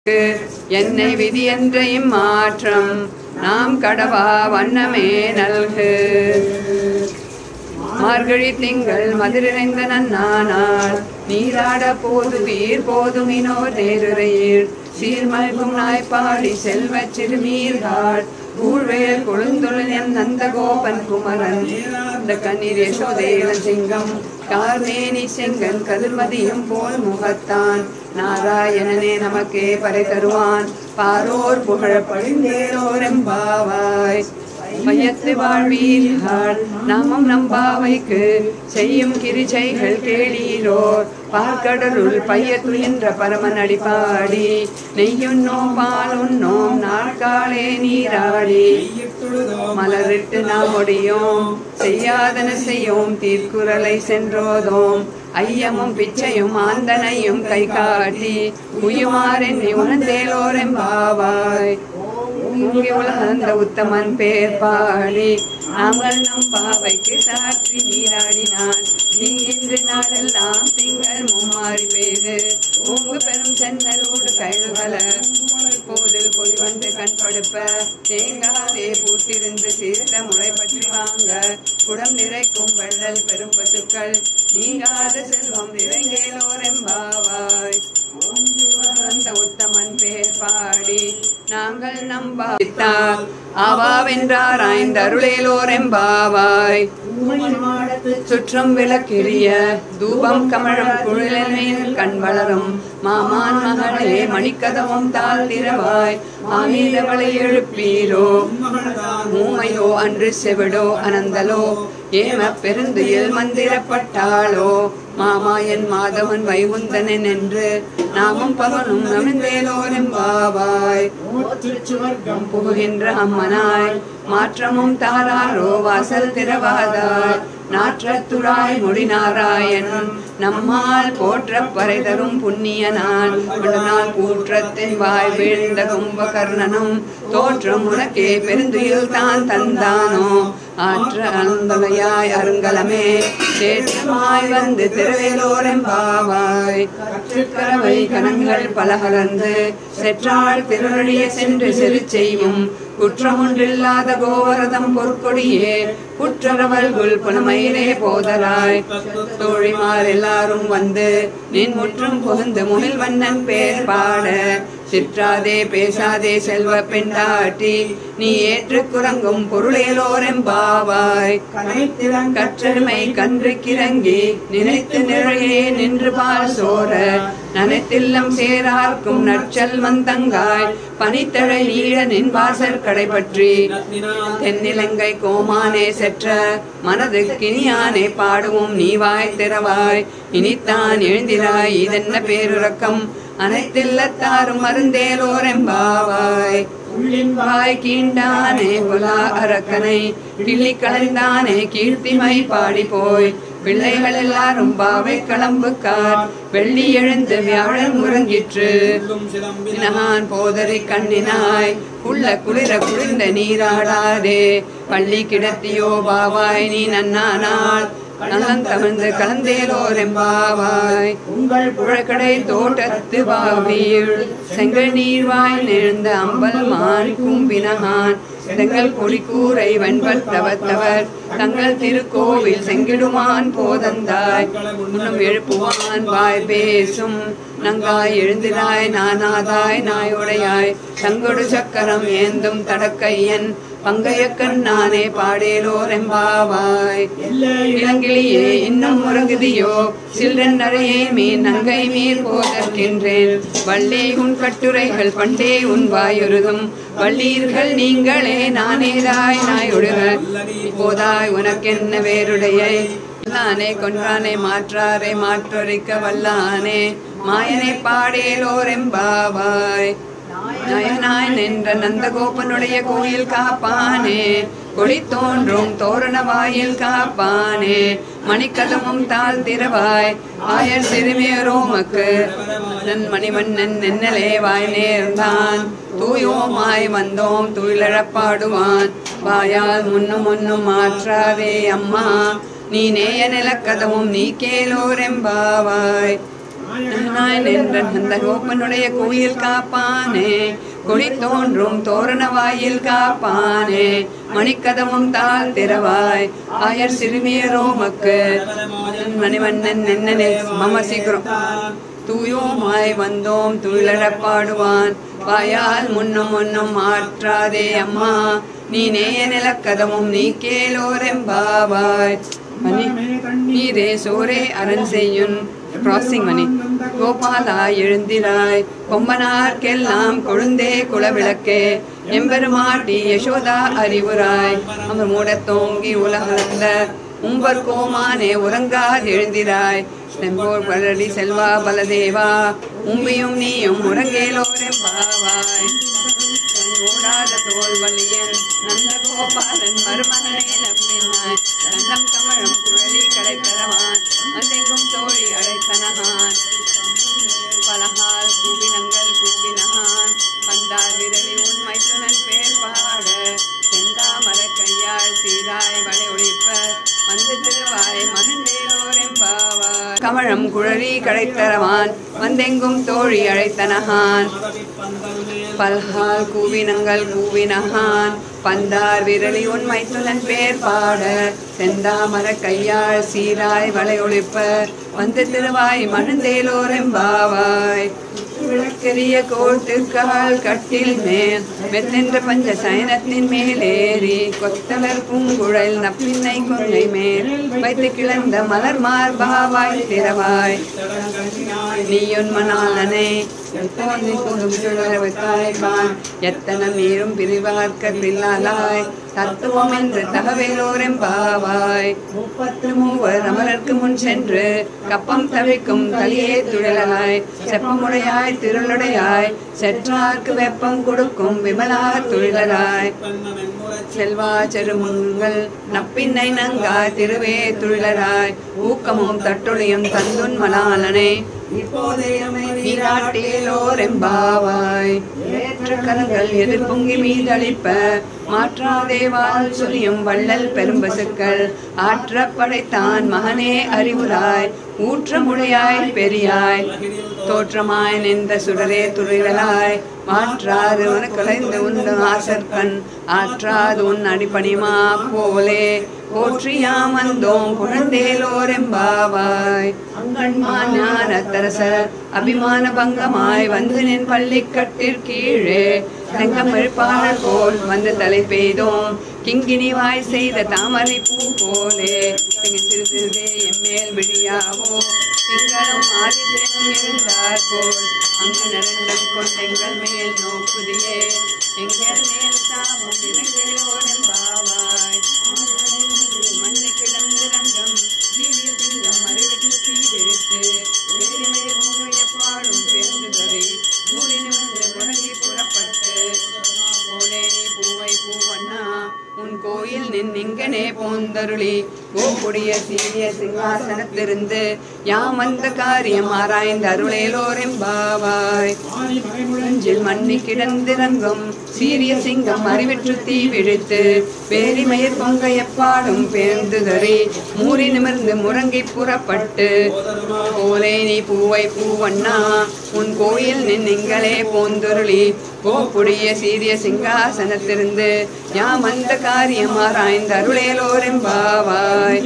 என்னை விதி என்ற இம்மாற்றம் நாம் கடவா வண்ணமே நல்கு மார்கழி திங்கள் மதுரிறைந்த நன்னானாள் நீராட போதுவீர் போதுமினோ நேருரையீர் சீர்மல்கும் நாய்ப்பாடி செல்வச் சிறுமீர்கள் ஊழ்வேல் கொழுந்தொழில் என் நந்தகோபன் குமரன் இந்த கண்ணீர் யசோதேலன் சிங்கம் கார்மேனி செங்கன் கதிர்மதியும் போல் முகத்தான் நாராயணனே நமக்கே பறை தருவான் பாரோர் புகழ பழிந்தேரோரெம்பாவாய் மையத்து வாழ்வீர்கள் நாமம் நம்பாவைக்கு செய்யும் கிரிச்சைகள் கேளீரோர் பார்க்கடலுள் பைய துயின்ற பரமன் அடிப்பாடி நெய்யுண்ணோம் பாலுண்ணோம் நாட்காலே நீராடி மலரிட்டு நாம் ஒடியோம் செய்யாதன செய்யோம் தீர்க்குறளை சென்றோதோம் ஐயமும் பிச்சையும் ஆந்தனையும் கை காட்டி உயுமாறெண்ணி உணர்ந்தேலோரெம்பாவாய் இங்கே உலகந்த உத்தமன் பேர் பாடி நாங்கள் நம் பாவைக்கு சாற்றி நீராடினான் இன்று நாளெல்லாம் திங்கள் மும்மாறி பெய்து மூங்கு பெரும் சென்னலோடு கழுகல போது பொய் வந்து கண் படுப்ப தேங்காதே பூத்திருந்து சீர்த்த முறை பற்றி வாங்க குடம் நிறைக்கும் வள்ளல் பெரும் பசுக்கள் நீங்காத செல்வம் நிறைந்தேலோரெம்பாவாய் அந்த உத்தமன் பேர் பாடி நாங்கள் நம்பாவித்தார் ஆவாவென்றார் ஐந்தருளேலோரெம்பாவாய் சுற்றம் விளக்கெரிய தூபம் கமழும் குழலில் கண் வளரும் மாமான் மகளே மணிக்கதவும் தாழ் திறவாய் ஆமீதவளை எழுப்பீரோ மூமையோ அன்று செவிடோ அனந்தலோ ஏம பெருந்துயில் மந்திரப்பட்டாளோ மாமாயன் மாதவன் வைகுந்தனன் என்று நாமும் பகனும் நமிழ்ந்தேலோரெம்பாவாய் சுவர்க்கம் புகுகின்ற அம்மனாய் மாற்றமும் தாராரோ வாசல் திறவாதாய் நாற்றத்துழாய் முடிநாராயண் நம்மால் போற்ற பறை தரும் புண்ணியனான் நாள் கூற்றத்தின் வாய் வீழ்ந்த கும்பகர்ணனும் தோற்றம் உனக்கே பெருந்துயில் தான் தந்தானோ ஆற்ற அருந்தலையாய் அருங்கலமே தேற்றமாய் வந்து திருவேலோரெம்பாவாய் கற்றுக்கரவை கணங்கள் பலகலர்ந்து செற்றாள் திருவழிய சென்று செரு செய்யும் குற்றமொன்றில்லாத கோவரதம் பொற்கொடியே குற்றரவல்குள் புனமயிலே போதலாய் தோழிமார் எல்லாரும் வந்து நின் முற்றும் புகுந்து முகில் வண்ணன் பேர் பாட சிற்றாதே பேசாதே செல்வ பெண்டாட்டி நீ ஏற்று குரங்கும் பொருளேலோரெம்பாவாய் கற்றெருமை கன்று கிறங்கி நினைத்து நிழையே நின்று பால் சோர நனைத்தில்லம் சேரார்க்கும் நற்சல் மந்தங்காய் பனித்தழை நீழ நின் வாசல் கடைபற்றி தென்னிலங்கை கோமானே செற்ற மனது கிணியானே பாடுவோம் நீ வாய் திறவாய் இனித்தான் எழுந்திராய் இதென்ன பேருறக்கம் அனைத்தில்லத்தாரும் மருந்தேலோரெம்பாவாய் உள்ளின் வாய் கீண்டானே புலா அரக்கனை கிள்ளி கலைந்தானே கீர்த்திமை பாடி போய் பிள்ளைகள் எல்லாரும் பாவை களம்புக்கார் வெள்ளி எழுந்து வியாழன் முறங்கிற்று வினகான் போதரை கண்ணினாய் உள்ள குளிர குளிர்ந்த நீராடாதே பள்ளி கிடத்தியோ பாவாய் நீ நன்னானாள் நலம் தமிழ்ந்து கலந்தேலோரெம்பாவாய் உங்கள் புழக்கடை தோட்டத்து வாவியில் செங்கல் நீர்வாய் நெழுந்த அம்பல் மான் கும்பினகான் செங்கல் கொடிக்கூரை வெண்பல் தவத்தவர் தங்கள் திருக்கோவில் செங்கிடுமான் போதந்தாய் முன்னும் எழுப்புவான் வாய் பேசும் நங்காய் எழுந்திராய் நானாதாய் நாயுடையாய் தங்கொடு சக்கரம் ஏந்தும் தடக்கையன் பங்கையக்கண் நானே பாடேலோரெம்பாவாய் இளங்கிளியே இன்னும் முறங்குதியோ சில்றன் நரையே மீன் நங்கை மீர் போதற்கின்றேன் வள்ளே உன் கட்டுரைகள் பண்டே உன் வாயுருதும் வள்ளீர்கள் நீங்களே நானேதாய் நாயுடுக இப்போதாய் உனக்கென்ன வேறுடையை வல்லானே கொன்றானே மாற்றாரே மாற்றொரிக்க வல்லானே மாயனை பாடேலோரெம்பாவாய் நயனாய் நின்ற நந்தகோபனுடைய கோயில் காப்பானே கொடி தோன்றும் தோரண வாயில் காப்பானே மணிக்கதமும் தாழ் திறவாய் ஆயர் சிறுமியரோமக்கு நன் மணிவண்ணன் நென்னலே வாய் நேர்ந்தான் தூயோமாய் வந்தோம் துயிலழப்பாடுவான் வாயால் முன்னும் முன்னும் மாற்றாதே அம்மா நீ நேய நிலக்கதவும் நீ கேலோரெம்பாவாய் நாய் நின்ற அந்த கோப்பனுடைய கோயில் காப்பானே கொடி தோன்றும் தோரண வாயில் காப்பானே மணிக்கதவும் தாழ் திறவாய் ஆயர் சிறுமியரோமக்கு மணிவண்ணன் என்னனே மம சீக்கிரம் தூயோமாய் வந்தோம் துயிலழப் பாடுவான் வாயால் முன்னும் முன்னும் மாற்றாதே அம்மா நீ நேய நிலக்கதமும் நீ கேளோரெம்பாவாய் மணி நீரே சோரே அரண் செய்யுன் கிராசிங் மணி கோபாலா எழுந்திராய் கொம்பனார்க்கெல்லாம் கொழுந்தே குலவிளக்கே எம்பெருமாட்டி யசோதா அறிவுராய் அவர் மூடத் தோங்கி உலகளந்த உம்பர் கோமானே உறங்காதெழுந்திராய் செம்போர் பலடி செல்வா பலதேவா உம்பியும் நீயும் உறங்கேலோரெம்பாவாய் தன் ஓடாத தோல் வலியன் நந்தகோபாலன் மருமகனே நப்பினாய் தண்டம் கமழம் குழலி கடைத்தரவான் அசைக்கும் தோழி அழைத்தனகான் பலகால் கூவினங்கள் கூவினகான் பந்தார் விரலி உண்மை துணன் பேர் பாட செந்தாமர கையால் சீராய் வளை ஒழிப்ப வந்து திருவாய் மகிழ்ந்தேலோரெம்பாவாய் கமழம் குழலி கடைத்தரவான் வந்தெங்கும் தோழி அழைத்தனகான் பல்ஹால் கூவினங்கள் கூவினகான் பந்தார் விரலி உண்மை துலன் பேர் பாட செந்தாமர கையாள் சீராய் வளை ஒழிப்ப வந்து திருவாய் மணந்தேலோரெம்பாவாய் விளக்கெரிய கோட்டுக்கால் கட்டில் மேல் மெத்தென்ற பஞ்ச சயனத்தின் மேலேறி கொத்தலர் பூங்குழல் நப்பின்னை கொன்னை மேல் வைத்து கிளந்த மலர் மார்பாவாய் திறவாய் நீயொன்மனாலனை எப்போது புதும் சுழலவைத்தாய்கான் எத்தனை மீறும் பிரிவார்க்கல்லாய் தத்துவம் என்று தகவலோரெம்பாவாய் முப்பத்து மூவர் அமரர்க்கு முன் சென்று கப்பம் தவிக்கும் தலையே துழலாய் செப்பமுடையாய் திருளுடையாய் செற்றார்க்கு வெப்பம் கொடுக்கும் விமலா துழலாய் செல்வா செருமுங்கள் நப்பின்னை நங்கா திருவே துழலாய் ஊக்கமும் தட்டொழியும் தந்துன் மலாலனை நீராட்டேலோரெம்பாவாய் ஏற்ற கரங்கள் எதிர்பொங்கி மீதளிப்ப மாற்றாதேவால் சொலியும் வள்ளல் பெரும்பசுக்கள் ஆற்ற படைத்தான் மகனே அறிவுராய் ஊற்றமுடையாய் பெரியாய் தோற்றமாய் நின்ற சுடரே துறைவலாய் மாற்றாது உனக்குலைந்து உண்டு ஆசற்கண் ஆற்றாது உன் அடிப்பணிமா போலே போற்றியாம் வந்தோம் குழந்தேலோரெம்பாவாய் அங்கண்மான் ஞானத்தரசர் அபிமான பங்கமாய் வந்து நின் பள்ளிக்கட்டிற்கீழே செங்கமிழ்ப்பாளர் போல் வந்து தலை பெய்தோம் கிங்கினி வாய் செய்த தாமரை பூ போலே இங்கு சிறு சிறுதே எம்மேல் விழியாவோ திங்களும் ஆதித்யம் இருந்தார் போல் அங்கு நிரண்டம் கொண்டெங்கள் மேல் நோக்குதியே எங்கள் மேல் சாபம் இறங்கியோரெம்பாவாய் மண்ணு கிடந்து ரங்கம் சீரிய சிங்கம் மறைவிட்டு தீவிரித்து வேலிமை பொங்கு எப்பாடும் பேர்ந்துதறி மூடி நிமிர்ந்து முழங்கி புறப்பட்டு போலே நீ பூவை பூவண்ணா உன் கோயில் நின் இங்கனே போந்தருளி கோப்புடைய சீரிய சிங்காசனத்திருந்து யாம் வந்த காரியம் ஆராய்ந்து அருளேலோரெம்பாவாய் நெஞ்சில் மண்ணி கிடந்திறங்கும் சீரிய சிங்கம் அறிவிற்று தீ விழித்து பேரிமயிர் பொங்க எப்பாடும் பேர்ந்துதறி மூறி நிமிர்ந்து முறங்கி புறப்பட்டு போலே நீ பூவை பூவண்ணா உன் கோயில் நின் இங்களே போந்துருளி கோப்புடைய சீரிய சிங்காசனத்திருந்து யாம் அந்த காரியம் ஆராய்ந்து அருளேலோரெம்பாவாய்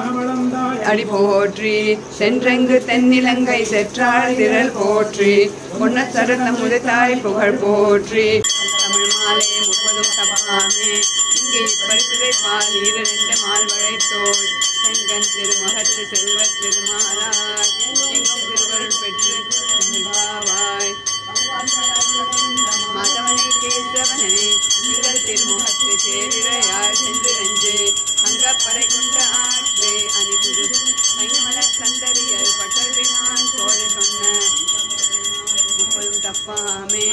அடி போற்றி சென்றெங்கு தென்னிலங்கை செற்றாள் திரள் போற்றி பொன்ன சரத்த முதித்தாய் புகழ் போற்றி தமிழ் மாலை முப்பதும் தபாமே இங்கே பரிசுரை பால் இரண்டு மால் வளைத்தோள் செங்கன் திருமுகத்து செல்வ திருமாலாய் எங்கும் திருவருள் பெற்று நிர்வாவாய் மாதவனை கேசவனே திகழ் திருமுகத்து சேரிழையாய் சென்று நெஞ்சு அங்கப்பறை கொண்ட ஆற்றே அணிபுது கைமலர் கண்டறியல் பட்டர்வினான் கோழி சொன்ன முப்பதும் தப்பாமே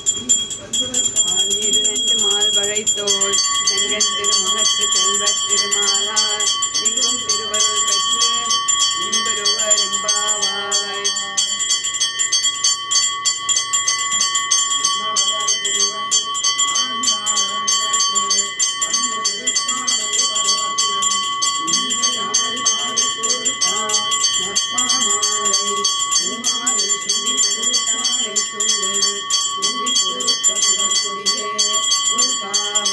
இரு ரெண்டு மால் வளைத்தோள் செங்கன் திருமுகத்து செல்வத் திருமாலாய் எங்கும் திருவருள் பெற்று நிம்பருவர் எம்பாவாய் நற்பாமாலை புகழ்குடியே உள்பாவ